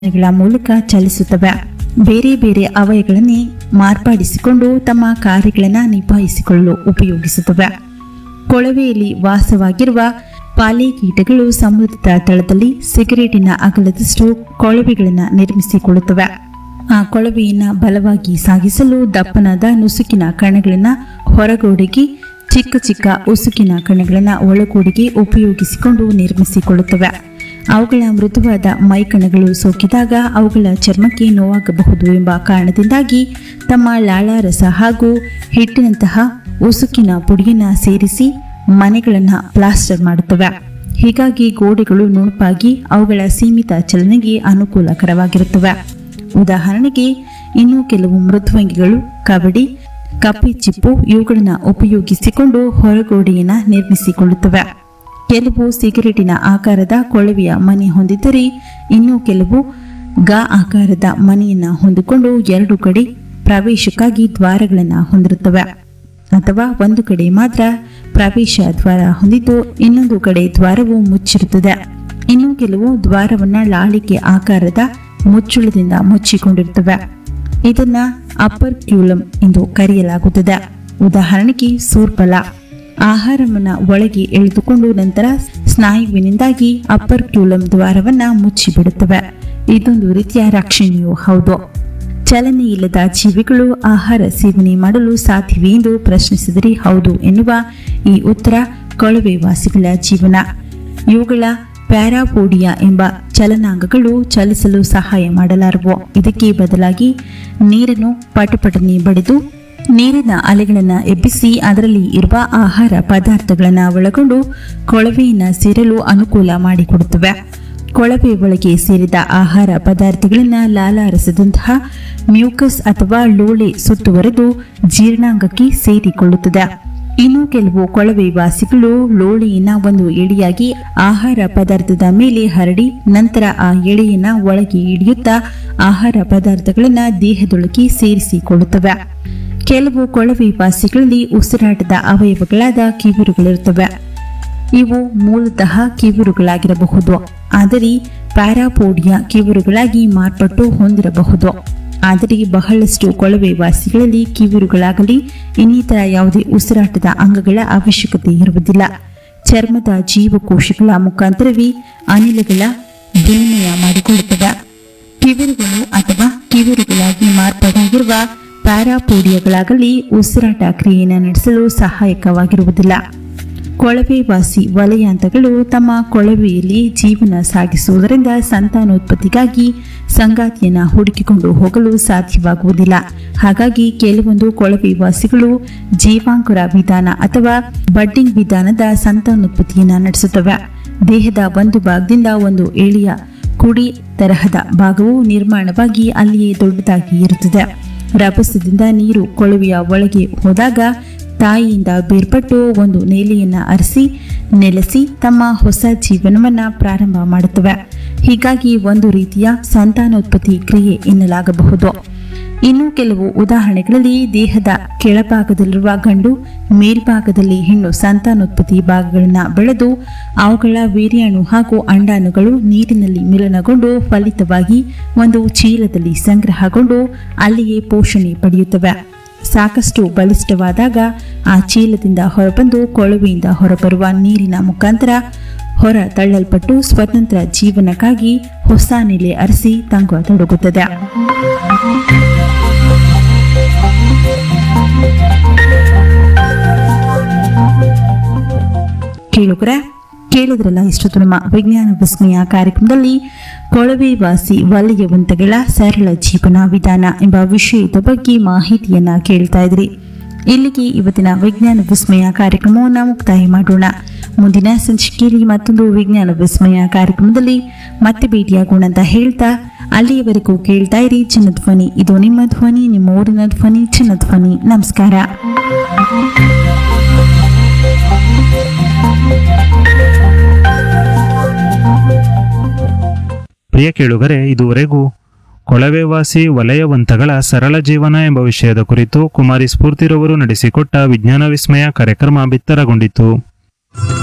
ಗಳ ಮೂಲಕ ಚಲಿಸುತ್ತವೆ ಬೇರೆ ಬೇರೆ ಅವಯಗಳನ್ನೇ ಮಾರ್ಪಡಿಸಿಕೊಂಡು ತಮ್ಮ ಕಾರ್ಯಗಳನ್ನು ನಿಭಾಯಿಸಿಕೊಳ್ಳಲು ಉಪಯೋಗಿಸುತ್ತವೆ ಕೊಳವೆಯಲ್ಲಿ ವಾಸವಾಗಿರುವ ಪಾಲಿಕೀಟಗಳು ಸಮುದ್ರದ ತಳದಲ್ಲಿ ಸಿಗರೇಟಿನ ಅಗಲದಷ್ಟು ಕೊಳವೆಗಳನ್ನು ನಿರ್ಮಿಸಿಕೊಳ್ಳುತ್ತವೆ ಆ ಕೊಳವೆಯನ್ನು ಬಲವಾಗಿ ಸಾಗಿಸಲು ದಪ್ಪನಾದ ನುಸುಕಿನ ಕಣಗಳನ್ನು ಹೊರಗೋಡೆಗೆ ಚಿಕ್ಕ ಚಿಕ್ಕ ಉಸುಕಿನ ಕಣಗಳನ್ನು ಒಳಗೋಡೆಗೆ ಉಪಯೋಗಿಸಿಕೊಂಡು ನಿರ್ಮಿಸಿಕೊಳ್ಳುತ್ತವೆ ಅವುಗಳ ಮೃದುವಾದ ಮೈಕಣಗಳು ಸೋಕಿದಾಗ ಅವುಗಳ ಚರ್ಮಕ್ಕೆ ನೋವಾಗಬಹುದು ಎಂಬ ಕಾರಣದಿಂದಾಗಿ ತಮ್ಮ ಲಾಳಾರಸ ಹಾಗೂ ಹಿಟ್ಟಿನಂತಹ ಉಸುಕಿನ ಪುಡಿಯನ್ನು ಸೇರಿಸಿ ಮನೆಗಳನ್ನು ಪ್ಲಾಸ್ಟರ್ ಮಾಡುತ್ತವೆ ಹೀಗಾಗಿ ಗೋಡೆಗಳು ನುಣುಪಾಗಿ ಅವುಗಳ ಸೀಮಿತ ಚಲನೆಗೆ ಅನುಕೂಲಕರವಾಗಿರುತ್ತವೆ ಉದಾಹರಣೆಗೆ ಇನ್ನು ಕೆಲವು ಮೃದ್ವಂಗಿಗಳು ಕಬಡ್ಡಿ ಕಪ್ಪೆ ಚಿಪ್ಪು ಇವುಗಳನ್ನು ಉಪಯೋಗಿಸಿಕೊಂಡು ಹೊರಗೋಡೆಯನ್ನು ನಿರ್ಮಿಸಿಕೊಳ್ಳುತ್ತವೆ ಕೆಲವು ಸಿಗರೇಟಿನ ಆಕಾರದ ಕೊಳವೆಯ ಮನೆ ಹೊಂದಿದ್ದರೆ ಇನ್ನು ಕೆಲವು ಗಾ ಆಕಾರದ ಮನೆಯನ್ನ ಹೊಂದಿಕೊಂಡು ಎರಡು ಕಡೆ ಪ್ರವೇಶಕ್ಕಾಗಿ ದ್ವಾರಗಳನ್ನು ಹೊಂದಿರುತ್ತವೆ ಅಥವಾ ಒಂದು ಕಡೆ ಮಾತ್ರ ಪ್ರವೇಶ ದ್ವಾರ ಹೊಂದಿದ್ದು ಇನ್ನೊಂದು ಕಡೆ ದ್ವಾರವು ಮುಚ್ಚಿರುತ್ತದೆ ಇನ್ನು ಕೆಲವು ದ್ವಾರವನ್ನ ಲಾಳಿಕೆ ಆಕಾರದ ಮುಚ್ಚುಳದಿಂದ ಮುಚ್ಚಿಕೊಂಡಿರುತ್ತವೆ ಇದನ್ನ ಅಪ್ಪರ್ ಕ್ಯೂಲಮ್ ಎಂದು ಕರೆಯಲಾಗುತ್ತದೆ ಉದಾಹರಣೆಗೆ ಸೂರ್ಪಲ ಆಹಾರವನ್ನ ಒಳಗೆ ಎಳೆದುಕೊಂಡು ನಂತರ ಸ್ನಾಯುವಿನಿಂದಾಗಿ ಅಪ್ಪರ್ ಕ್ಯೂಲಮ್ ದ್ವಾರವನ್ನ ಮುಚ್ಚಿಬಿಡುತ್ತವೆ ಇದೊಂದು ರೀತಿಯ ರಕ್ಷಣೆಯೂ ಹೌದು ಚಲನೆ ಇಲ್ಲದ ಜೀವಿಗಳು ಆಹಾರ ಸೇವನೆ ಮಾಡಲು ಸಾಧ್ಯವೇ ಎಂದು ಪ್ರಶ್ನಿಸಿದರೆ ಹೌದು ಎನ್ನುವ ಈ ಉತ್ತರ ಕೊಳವೆ ವಾಸಿಗಳ ಜೀವನ ಇವುಗಳ ಪ್ಯಾರಾಪೋಡಿಯಾ ಎಂಬ ಚಲನಾಂಗಗಳು ಚಲಿಸಲು ಸಹಾಯ ಮಾಡಲಾರವು ಇದಕ್ಕೆ ಬದಲಾಗಿ ನೀರನ್ನು ಪಟಪಟನೆ ಬಡಿದು ನೀರಿನ ಅಲೆಗಳನ್ನು ಎಬ್ಬಿಸಿ ಅದರಲ್ಲಿ ಇರುವ ಆಹಾರ ಪದಾರ್ಥಗಳನ್ನು ಒಳಗೊಂಡು ಕೊಳವೆಯನ್ನು ಸೇರಲು ಅನುಕೂಲ ಮಾಡಿಕೊಡುತ್ತವೆ ಕೊಳವೆ ಒಳಗೆ ಸೇರಿದ ಆಹಾರ ಪದಾರ್ಥಗಳನ್ನು ಲಾಲಾರಸದಂತಹ ಮ್ಯೂಕಸ್ ಅಥವಾ ಲೋಳೆ ಸುತ್ತುವರೆದು ಜೀರ್ಣಾಂಗಕ್ಕೆ ಸೇರಿಕೊಳ್ಳುತ್ತದೆ ಇನ್ನು ಕೆಲವು ಕೊಳವೆ ವಾಸಿಗಳು ಲೋಳೆಯನ್ನ ಒಂದು ಎಳೆಯಾಗಿ ಆಹಾರ ಪದಾರ್ಥದ ಮೇಲೆ ಹರಡಿ ನಂತರ ಆ ಎಳೆಯನ್ನ ಒಳಗೆ ಹಿಡಿಯುತ್ತಾ ಆಹಾರ ಪದಾರ್ಥಗಳನ್ನ ದೇಹದೊಳಗೆ ಸೇರಿಸಿಕೊಳ್ಳುತ್ತವೆ ಕೆಲವು ಕೊಳವೆ ವಾಸಿಗಳಲ್ಲಿ ಉಸಿರಾಟದ ಅವಯವಗಳಾದ ಕಿವಿರುಗಳಿರುತ್ತವೆ ಇವು ಮೂಲತಃ ಕಿವಿರುಗಳಾಗಿರಬಹುದು ಆದರೆ ಪ್ಯಾರಾಪೋಡಿಯಾ ಕಿವಿರುಗಳಾಗಿ ಮಾರ್ಪಟ್ಟು ಹೊಂದಿರಬಹುದು ಆದರೆ ಬಹಳಷ್ಟು ಕೊಳವೆ ವಾಸಿಗಳಲ್ಲಿ ಕಿವಿರುಗಳಾಗಲಿ ಇನ್ನಿತರ ಯಾವುದೇ ಉಸಿರಾಟದ ಅಂಗಗಳ ಅವಶ್ಯಕತೆ ಇರುವುದಿಲ್ಲ ಚರ್ಮದ ಜೀವಕೋಶಗಳ ಮುಖಾಂತರವೇ ಅನಿಲಗಳ ವಿನಿಮಯ ಮಾಡಿಕೊಳ್ಳುತ್ತವೆ ಕಿವಿರುಗಳು ಅಥವಾ ಕಿವಿರುಗಳಾಗಿ ಮಾರ್ಪಾಡಾಗಿರುವ ಪ್ಯಾರಾಪೋಡಿಯಾಗಳಾಗಲಿ ಉಸಿರಾಟ ಕ್ರಿಯೆಯನ್ನು ನಡೆಸಲು ಸಹಾಯಕವಾಗಿರುವುದಿಲ್ಲ ಕೊಳವೆವಾಸಿ ವಲಯಾಂತಗಳು ತಮ್ಮ ಕೊಳವೆಯಲ್ಲಿ ಜೀವನ ಸಾಗಿಸುವುದರಿಂದ ಸಂತಾನೋತ್ಪತ್ತಿಗಾಗಿ ಸಂಗಾತಿಯನ್ನ ಹುಡುಕಿಕೊಂಡು ಹೋಗಲು ಸಾಧ್ಯವಾಗುವುದಿಲ್ಲ ಹಾಗಾಗಿ ಕೆಲವೊಂದು ಕೊಳವೆವಾಸಿಗಳು ಜೀವಾಂಕುರ ವಿಧಾನ ಅಥವಾ ಬಡ್ಡಿಂಗ್ ವಿಧಾನದ ಸಂತಾನೋತ್ಪತ್ತಿಯನ್ನು ನಡೆಸುತ್ತವೆ ದೇಹದ ಒಂದು ಭಾಗದಿಂದ ಒಂದು ಎಳೆಯ ಕುಡಿ ತರಹದ ಭಾಗವು ನಿರ್ಮಾಣವಾಗಿ ಅಲ್ಲಿಯೇ ದೊಡ್ಡದಾಗಿ ಇರುತ್ತದೆ ರಭಸದಿಂದ ನೀರು ಕೊಳವೆಯ ಒಳಗೆ ಹೋದಾಗ ತಾಯಿಯಿಂದ ಬೇರ್ಪಟ್ಟು ಒಂದು ನೆಲೆಯನ್ನ ಅರಸಿ ನೆಲೆಸಿ ತಮ್ಮ ಹೊಸ ಜೀವನವನ್ನ ಪ್ರಾರಂಭ ಮಾಡುತ್ತವೆ ಹೀಗಾಗಿ ಒಂದು ರೀತಿಯ ಸಂತಾನೋತ್ಪತ್ತಿ ಕ್ರಿಯೆ ಎನ್ನಲಾಗಬಹುದು ಇನ್ನು ಕೆಲವು ಉದಾಹರಣೆಗಳಲ್ಲಿ ದೇಹದ ಕೆಳಭಾಗದಲ್ಲಿರುವ ಗಂಡು ಮೇಲ್ಭಾಗದಲ್ಲಿ ಹೆಣ್ಣು ಸಂತಾನೋತ್ಪತ್ತಿ ಭಾಗಗಳನ್ನು ಬೆಳೆದು ಅವುಗಳ ವೀರ್ಯಾಣು ಹಾಗೂ ಅಂಡಾಣುಗಳು ನೀರಿನಲ್ಲಿ ಮಿಲನಗೊಂಡು ಫಲಿತವಾಗಿ ಒಂದು ಚೀಲದಲ್ಲಿ ಸಂಗ್ರಹಗೊಂಡು ಅಲ್ಲಿಯೇ ಪೋಷಣೆ ಪಡೆಯುತ್ತವೆ ಸಾಕಷ್ಟು ಬಲಿಷ್ಠವಾದಾಗ ಆ ಚೀಲದಿಂದ ಹೊರಬಂದು ಕೊಳವೆಯಿಂದ ಹೊರಬರುವ ನೀರಿನ ಮುಖಾಂತರ ಹೊರ ತಳ್ಳಲ್ಪಟ್ಟು ಸ್ವತಂತ್ರ ಜೀವನಕ್ಕಾಗಿ ಹೊಸ ನೆಲೆ ಅರಸಿ ತಂಗತೊಡಗುತ್ತದೆ ಕೇಳುಗರೆ ಕೇಳಿದ್ರಲ್ಲ ಇಷ್ಟೊತ್ತು ನಮ್ಮ ವಿಜ್ಞಾನ ವಿಸ್ಮಯ ಕಾರ್ಯಕ್ರಮದಲ್ಲಿ ಕೊಳವೆ ವಾಸಿ ವಲಯವಂತಗಳ ಸರಳ ಜೀವನ ವಿಧಾನ ಎಂಬ ವಿಷಯದ ಬಗ್ಗೆ ಮಾಹಿತಿಯನ್ನ ಕೇಳ್ತಾ ಇದ್ರಿ ಇಲ್ಲಿಗೆ ಇವತ್ತಿನ ವಿಜ್ಞಾನ ವಿಸ್ಮಯ ಕಾರ್ಯಕ್ರಮವನ್ನು ಮುಕ್ತಾಯ ಮಾಡೋಣ ಮುಂದಿನ ಸಂಚಿಕೆಯಲ್ಲಿ ಮತ್ತೊಂದು ವಿಜ್ಞಾನ ವಿಸ್ಮಯ ಕಾರ್ಯಕ್ರಮದಲ್ಲಿ ಮತ್ತೆ ಭೇಟಿಯಾಗೋಣ ಅಂತ ಹೇಳ್ತಾ ಅಲ್ಲಿಯವರೆಗೂ ಕೇಳ್ತಾ ಇರಿ ಚಿನ್ನಧ್ವನಿ ಇದು ನಿಮ್ಮ ಧ್ವನಿ ನಿಮ್ಮ ಊರಿನ ಧ್ವನಿ ಚಿನ್ನಧ್ವನಿ ನಮಸ್ಕಾರ ಪ್ರಿಯ ಕೇಳುಗರೆ ಇದುವರೆಗೂ ಕೊಳವೆವಾಸಿ ವಲಯವಂತಗಳ ಸರಳ ಜೀವನ ಎಂಬ ವಿಷಯದ ಕುರಿತು ಕುಮಾರಿ ಸ್ಫೂರ್ತಿರವರು ನಡೆಸಿಕೊಟ್ಟ ವಿಜ್ಞಾನ ವಿಸ್ಮಯ ಕಾರ್ಯಕ್ರಮ ಬಿತ್ತರಗೊಂಡಿತು